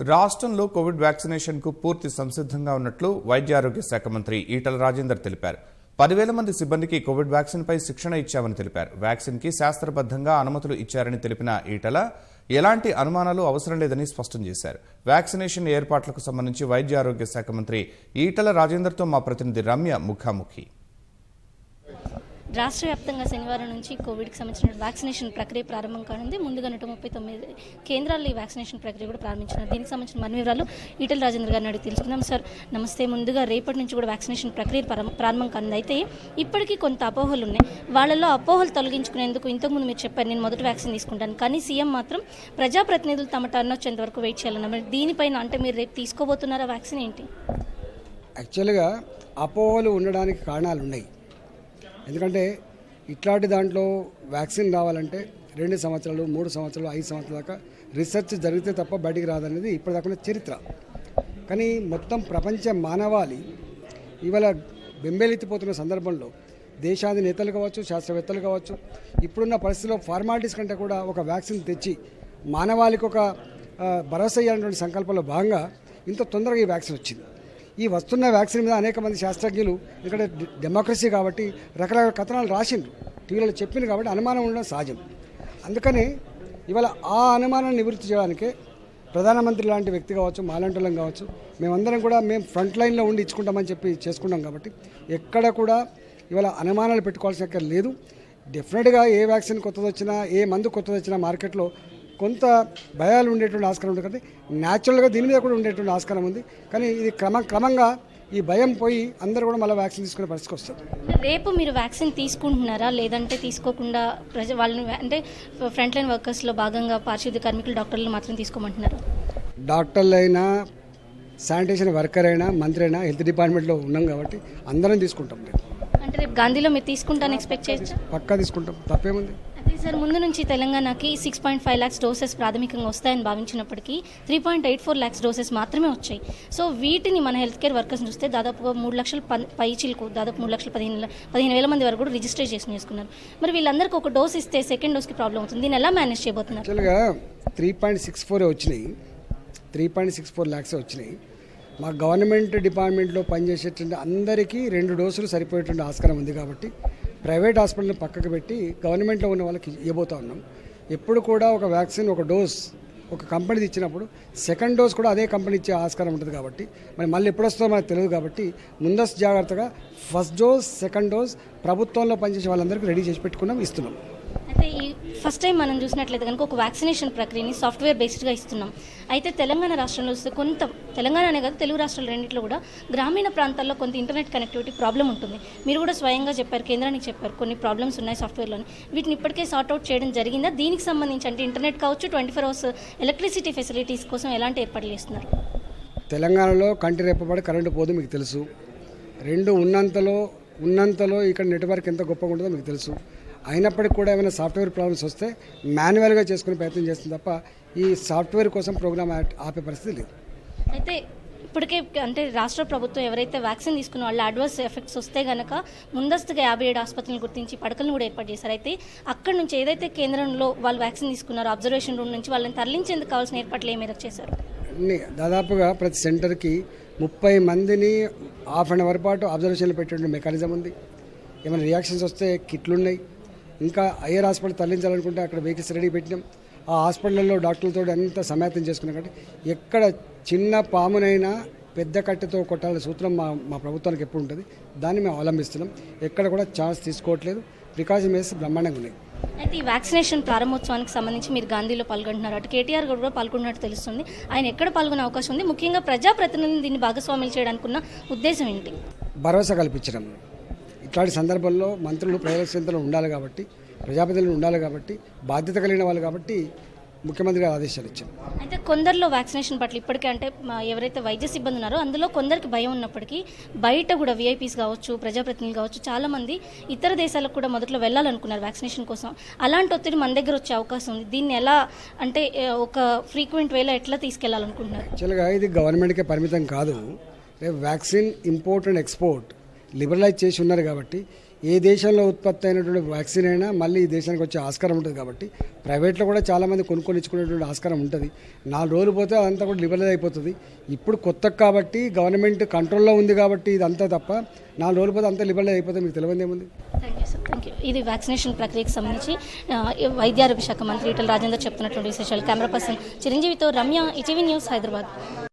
రాష్ట్రంలో Covid vaccination కు పూర్తి సంసిద్ధంగా ఉన్నట్లు వైద్య ఆరోగ్య శాఖ మంత్రి ఈటల రాజేందర్ తెలిపారు పదివేల మంది సిబ్బందికి కోవిడ్ వ్యాక్సిన్ పై శిక్షణ ఇచ్చామని తెలిపారు వ్యాక్సిన్ కి శాస్త్రబద్ధంగా అనుమతులు ఇచ్చారని తెలిపిన ఈటల ఎలాంటి అనుమానాలు అవసరం లేదని స్పష్టం చేశారు వ్యాక్సినేషన్ ఏర్పాట్లకు సంబంధించి వైద్య ఆరోగ్య శాఖ మంత్రి ఈటల రాజేందర్తో మా ప్రతినిధి రమ్య ముఖాముఖి రాష్ట్ర వ్యాప్తంగా శనివారం నుంచి కోవిడ్కి సంబంధించిన వ్యాక్సినేషన్ ప్రక్రియ ప్రారంభం కానుంది ముందుగా నూట ముప్పై తొమ్మిది కేంద్రాల్లో ఈ వ్యాక్సినేషన్ ప్రక్రియ కూడా ప్రారంభించినారు దీనికి సంబంధించిన మరిన్ని వివరాలు ఈటల రాజేంద్ర గారిని అడిగి తెలుసుకుందాం సార్ నమస్తే ముందుగా రేపటి నుంచి కూడా వ్యాక్సినేషన్ ప్రక్రియ ప్రారం- ప్రారంభం కానుంది అయితే ఇప్పటికీ కొంత అపోహలు ఉన్నాయి వాళ్ళలో అపోహలు తొలగించుకునేందుకు ఇంతకుముందు మీరు చెప్పారు నేను మొదటి వ్యాక్సిన్ తీసుకుంటాను కానీ సీఎం మాత్రం ప్రజాప్రతినిధులు తమ టర్న్ వచ్చేంత వరకు వెయిట్ చేయాలన్నారు మరి దీనిపైన అంటే మీరు రేపు తీసుకోబోతున్నారా వ్యాక్సిన్ ఏంటి యాక్చువల్గా అపోహలు ఉండడానికి కారణాలు ఉన్నాయి ఎందుకంటే ఇట్లాంటి దాంట్లో వ్యాక్సిన్ రావాలంటే రెండు సంవత్సరాలు మూడు సంవత్సరాలు ఐదు సంవత్సరాల దాకా రీసెర్చ్ జరిగితే తప్ప బయటికి రాదనేది ఇప్పటిదాకా ఉన్న చరిత్ర కానీ మొత్తం ప్రపంచ మానవాళి ఇవాళ బెంబేలెత్తిపోతున్న సందర్భంలో దేశాది నేతలు కావచ్చు శాస్త్రవేత్తలు కావచ్చు ఇప్పుడున్న పరిస్థితిలో ఫార్మాలిటీస్ కంటే కూడా ఒక వ్యాక్సిన్ తెచ్చి మానవాళికి ఒక ఆ, భరోసా ఇవ్వాలనేటువంటి సంకల్పంలో భాగంగా ఇంత తొందరగా ఈ వ్యాక్సిన్ వచ్చింది ఈ వస్తున్న వ్యాక్సిన్ మీద అనేక మంది శాస్త్రజ్ఞులు ఎందుకంటే డె- డెమోక్రసీ కాబట్టి రకరకాల కథనాలు రాసిండ్రు టీవీలో చెప్పింది కాబట్టి అనుమానం ఉండడం సహజం అందుకని ఇవాళ ఆ అనుమానాన్ని నివృత్తి చేయడానికే ప్రధానమంత్రి లాంటి వ్యక్తి కావచ్చు మాలాంటి వాళ్ళం కావచ్చు మేమందరం కూడా మేము ఫ్రంట్ లైన్లో ఉండి ఇచ్చుకుంటామని చెప్పి చేసుకున్నాం కాబట్టి ఎక్కడ కూడా ఇవాళ అనుమానాలు పెట్టుకోవాల్సిన అక్కర లేదు డెఫినెట్గా ఏ వ్యాక్సిన్ కొత్తది వచ్చినా ఏ మందు కొత్తది వచ్చినా మార్కెట్లో కొంత భయాలు ఉండేటువంటి ఆస్కారం ఉంటుంది కాబట్టి న్యాచురల్గా దీని మీద కూడా ఉండేటువంటి ఆస్కారం ఉంది కానీ ఇది క్రమ క్రమంగా ఈ భయం పోయి అందరూ కూడా మళ్ళీ వ్యాక్సిన్ తీసుకునే పరిస్థితికి వస్తుంది రేపు మీరు వ్యాక్సిన్ తీసుకుంటున్నారా లేదంటే తీసుకోకుండా ప్రజ వాళ్ళని అంటే ఫ్రంట్ లైన్ వర్కర్స్లో భాగంగా పారిశుద్ధ్య కార్మికులు డాక్టర్లు మాత్రం తీసుకోమంటున్నారు డాక్టర్లు అయినా శానిటేషన్ వర్కర్ అయినా మంత్రి అయినా హెల్త్ డిపార్ట్మెంట్లో ఉన్నాం కాబట్టి అందరం తీసుకుంటాం రేపు అంటే రేపు గాంధీలో మీరు తీసుకుంటాను ఎక్స్పెక్ట్ చేయొచ్చు పక్కా తీసుకుంటాం తప్పేముంది అయితే సార్ ముందు నుంచి తెలంగాణకి six point five lakhs doses ప్రాథమికంగా వస్తాయని భావించినప్పటికీ three point eight four lakhs doses మాత్రమే వచ్చాయి సో వీటిని మన హెల్త్ కేర్ వర్కర్స్ చూస్తే దాదాపుగా మూడు లక్షల పన్ పైచీలకు దాదాపు మూడు లక్షల పదిహేను పదిహేను వేల మంది వరకు కూడా రిజిస్టర్ చేసి చేసుకున్నారు మరి వీళ్ళందరికీ ఒక డోస్ ఇస్తే సెకండ్ డోస్కి ప్రాబ్లం అవుతుంది దీన్ని ఎలా మేనేజ్ చేయబోతున్నారు యాక్చువల్గా త్రీ పాయింట్ సిక్స్ ఫోర్ వచ్చినాయి three point six four lakhs వచ్చినాయి మా గవర్నమెంట్ డిపార్ట్మెంట్లో పనిచేసేటువంటి అందరికీ రెండు డోసులు సరిపోయేటువంటి ఆస్కారం ఉంది కాబట్టి ప్రైవేట్ హాస్పిటల్ని పక్కకు పెట్టి గవర్నమెంట్లో ఉన్న వాళ్ళకి ఇవ్వబోతా ఉన్నాం ఎప్పుడు కూడా ఒక వ్యాక్సిన్ ఒక డోస్ ఒక కంపెనీది ఇచ్చినప్పుడు సెకండ్ డోస్ కూడా అదే కంపెనీ ఇచ్చే ఆస్కారం ఉంటుంది కాబట్టి మరి మళ్ళీ ఎప్పుడు వస్తుందో మనకు తెలియదు కాబట్టి ముందస్తు జాగ్రత్తగా ఫస్ట్ డోస్ సెకండ్ డోస్ ప్రభుత్వంలో పనిచేసే వాళ్ళందరికీ రెడీ చేసి పెట్టుకున్నాం ఇస్తున్నాం అయితే ఈ ఫస్ట్ టైం మనం చూసినట్లయితే కనుక ఒక వ్యాక్సినేషన్ ప్రక్రియని సాఫ్ట్వేర్ బేస్డ్గా ఇస్తున్నాం అయితే తెలంగాణ రాష్ట్రంలో వస్తే కొంత తెలంగాణ అనే కాదు తెలుగు రాష్ట్రాల రెండింటిలో కూడా గ్రామీణ ప్రాంతాల్లో కొంత ఇంటర్నెట్ కనెక్టివిటీ ప్రాబ్లం ఉంటుంది మీరు కూడా స్వయంగా చెప్పారు కేంద్రానికి చెప్పారు కొన్ని ప్రాబ్లమ్స్ ఉన్నాయి సాఫ్ట్వేర్లోని వీటిని ఇప్పటికే సార్ట్అవుట్ చేయడం జరిగిందా దీనికి సంబంధించి అంటే ఇంటర్నెట్ కావచ్చు twenty four hours electricity facilities కోసం ఎలాంటి ఏర్పాట్లు చేస్తున్నారు తెలంగాణలో కంటి రెప్పబడి కరెంటు పోదు మీకు తెలుసు రెండు ఉన్నంతలో ఉన్నంతలో ఇక్కడ నెట్వర్క్ ఎంత గొప్పగా ఉంటుందో మీకు తెలుసు అయినప్పటికీ కూడా ఏమైనా సాఫ్ట్వేర్ ప్రాబ్లమ్స్ వస్తే మాన్యువల్గా చేసుకునే ప్రయత్నం చేస్తుంది తప్ప ఈ సాఫ్ట్వేర్ కోసం ప్రోగ్రామ్ ఆపే పరిస్థితి లేదు అయితే ఇప్పటికే అంటే రాష్ట్ర ప్రభుత్వం ఎవరైతే వ్యాక్సిన్ తీసుకున్న వాళ్ళు అడ్వర్స్ ఎఫెక్ట్స్ వస్తే గనక ముందస్తుగా యాభై ఏడు ఆసుపత్రులను గుర్తించి పడకలను కూడా ఏర్పాటు చేశారు అయితే అక్కడ నుంచి ఏదైతే కేంద్రంలో వాళ్ళు వ్యాక్సిన్ తీసుకున్నారో అబ్జర్వేషన్ రూమ్ నుంచి వాళ్ళని తరలించేందుకు కావాల్సిన ఏర్పాట్లు ఏ మేరకు చేశారు అన్ని దాదాపుగా ప్రతి సెంటర్కి ముప్పై మందిని హాఫ్ అన్ అవర్ పాటు అబ్జర్వేషన్లో పెట్టే మెకానిజం ఉంది ఏమైనా రియాక్షన్స్ వస్తే కిట్లు ఉన్నాయి ఇంకా ఐఆర్ హాస్పిటల్ తరలించాలనుకుంటే అక్కడ వెహికల్స్ రెడీ పెట్టినాం ఆ హాస్పిటల్లో డాక్టర్లతో అంత సమాయత్తం చేసుకున్నాం కాబట్టి ఎక్కడ చిన్న పామునైనా పెద్ద కట్టెతో కొట్టాలనే సూత్రం మా మా ప్రభుత్వానికి ఎప్పుడు ఉంటుంది దాన్ని మేము అవలంబిస్తున్నాం ఎక్కడ కూడా ఛాన్స్ తీసుకోవట్లేదు ప్రికాషన్ వేసి బ్రహ్మాండంగా ఉన్నాయి అయితే ఈ వ్యాక్సినేషన్ ప్రారంభోత్సవానికి సంబంధించి మీరు గాంధీలో పాల్గొంటున్నారు అటు కేటీఆర్ గారు కూడా పాల్గొన్నట్టు తెలుస్తుంది ఆయన ఎక్కడ పాల్గొనే అవకాశం ఉంది ముఖ్యంగా ప్రజాప్రతినిధులను దీన్ని భాగస్వామ్యం చేయడానికి ఉన్న ఉద్దేశం ఏంటి భరోసా కల్పించడం ఇట్లాంటి సందర్భంలో మంత్రులు ప్రజల చింతలో ఉండాలి కాబట్టి ప్రజాప్రతినిధులు ఉండాలి కాబట్టి బాధ్యత కలిగిన వాళ్ళు కాబట్టి ముఖ్యమంత్రి గారు ఆదేశాలు ఇచ్చారు అయితే కొందరిలో వ్యాక్సినేషన్ పట్ల ఇప్పటికే అంటే మా ఎవరైతే వైద్య సిబ్బంది ఉన్నారో అందులో కొందరికి భయం ఉన్నప్పటికీ బయట కూడా విఐపీస్ కావచ్చు ప్రజాప్రతినిధులు కావచ్చు చాలా మంది ఇతర దేశాలకు కూడా మొదట్లో వెళ్ళాలనుకున్నారు వ్యాక్సినేషన్ కోసం అలాంటి ఒత్తిడి మన దగ్గర వచ్చే అవకాశం ఉంది దీన్ని ఎలా అంటే ఏ, ఒక ఫ్రీక్వెంట్ వేలో ఎట్లా తీసుకెళ్లాలనుకుంటున్నారు యాక్చువల్గా ఇది గవర్నమెంట్కే పరిమితం కాదు రేపు vaccine import and export liberalize చేసి ఉన్నారు కాబట్టి ఏ దేశంలో ఉత్పత్తి అయినటువంటి వ్యాక్సిన్ అయినా మళ్ళీ ఈ దేశానికి వచ్చే ఆస్కారం ఉంటుంది కాబట్టి ప్రైవేట్లో కూడా చాలామంది కొనుక్కొని ఇచ్చుకునేటువంటి ఆస్కారం ఉంటుంది నాలుగు రోజులు పోతే అదంతా కూడా లిబరలైజ్ అయిపోతుంది ఇప్పుడు కొత్త కాబట్టి గవర్నమెంట్ కంట్రోల్లో ఉంది కాబట్టి ఇదంతా తప్ప నాలుగు రోజులు పోతే అంతా లిబరలైజ్ అయిపోతే మీకు తెలియదు ఏముంది thank you sir thank you ఇది వ్యాక్సినేషన్ ప్రక్రియకు సంబంధించి ఆ, వైద్య ఆరోగ్య శాఖ మంత్రి ఈటల రాజేందర్ చెప్తున్నటువంటి విశేషాలు కెమెరా పర్సన్ చిరంజీవితో రమ్య ఈటీవీ న్యూస్ హైదరాబాద్